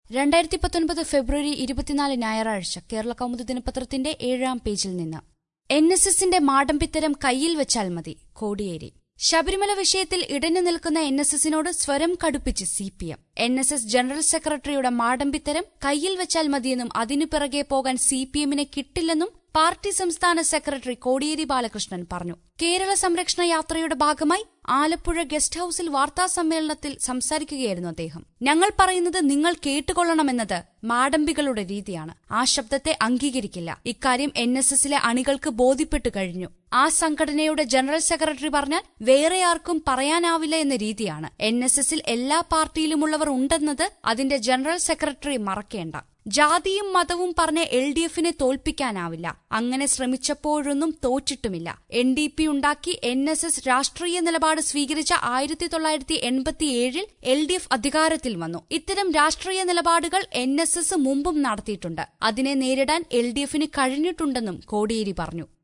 രണ്ടായിരത്തി പത്തൊൻപത് ഫെബ്രുവരി ഇരുപത്തിനാല് ഞായറാഴ്ച കേരള കൗമുദി ദിനപത്രത്തിന്റെ ഏഴാം പേജിൽ നിന്ന് എൻ എസ് എസിന്റെ മാടമ്പിത്തരം കയ്യിൽ വെച്ചാൽ മതി കോടിയേരി ശബരിമല വിഷയത്തിൽ ഇടഞ്ഞു നിൽക്കുന്ന എൻ എസ് എസിനോട് സ്വരം കടുപ്പിച്ച് C P M N S S general സെക്രട്ടറിയുടെ മാടമ്പിത്തരം കയ്യിൽ വെച്ചാൽ മതിയെന്നും അതിനു പിറകെ പോകാൻ സി പി എമ്മിനെ കിട്ടില്ലെന്നും പാർട്ടി സംസ്ഥാന സെക്രട്ടറി കോടിയേരി ബാലകൃഷ്ണൻ പറഞ്ഞു കേരള സംരക്ഷണ യാത്രയുടെ ഭാഗമായി ആലപ്പുഴ ഗസ്റ്റ് ഹൌസിൽ വാർത്താ സമ്മേളനത്തിൽ സംസാരിക്കുകയായിരുന്നു അദ്ദേഹം ഞങ്ങൾ പറയുന്നത് നിങ്ങൾ കേട്ടുകൊള്ളണമെന്നത് മാടമ്പികളുടെ രീതിയാണ് ആ ശബ്ദത്തെ അംഗീകരിക്കില്ല ഇക്കാര്യം എൻ എസ് എസിലെ അണികൾക്ക് ബോധ്യപ്പെട്ടു കഴിഞ്ഞു ആ സംഘടനയുടെ ജനറൽ സെക്രട്ടറി പറഞ്ഞാൽ വേറെ ആർക്കും പറയാനാവില്ല എന്ന രീതിയാണ് എൻ എസ് എസിൽ എല്ലാ പാർട്ടിയിലുമുള്ളവർ ഉണ്ടെന്നത് അതിന്റെ ജനറൽ സെക്രട്ടറി മറക്കേണ്ട ജാതിയും മതവും പറഞ്ഞ് എൽ ഡി എഫിനെ തോൽപ്പിക്കാനാവില്ല അങ്ങനെ ശ്രമിച്ചപ്പോഴൊന്നും തോറ്റിട്ടുമില്ല എൻ ഡി പി ഉണ്ടാക്കി എൻ എസ് എസ് രാഷ്ട്രീയ നിലപാട് സ്വീകരിച്ച ആയിരത്തി തൊള്ളായിരത്തി എൺപത്തിയേഴിൽ എൽ ഡി എഫ് അധികാരത്തിൽ വന്നു ഇത്തരം രാഷ്ട്രീയ നിലപാടുകൾ എൻ എസ് എസ് മുമ്പും നടത്തിയിട്ടുണ്ട് അതിനെ നേരിടാൻ എൽ ഡി എഫിന് കഴിഞ്ഞിട്ടുണ്ടെന്നും കോടിയേരി പറഞ്ഞു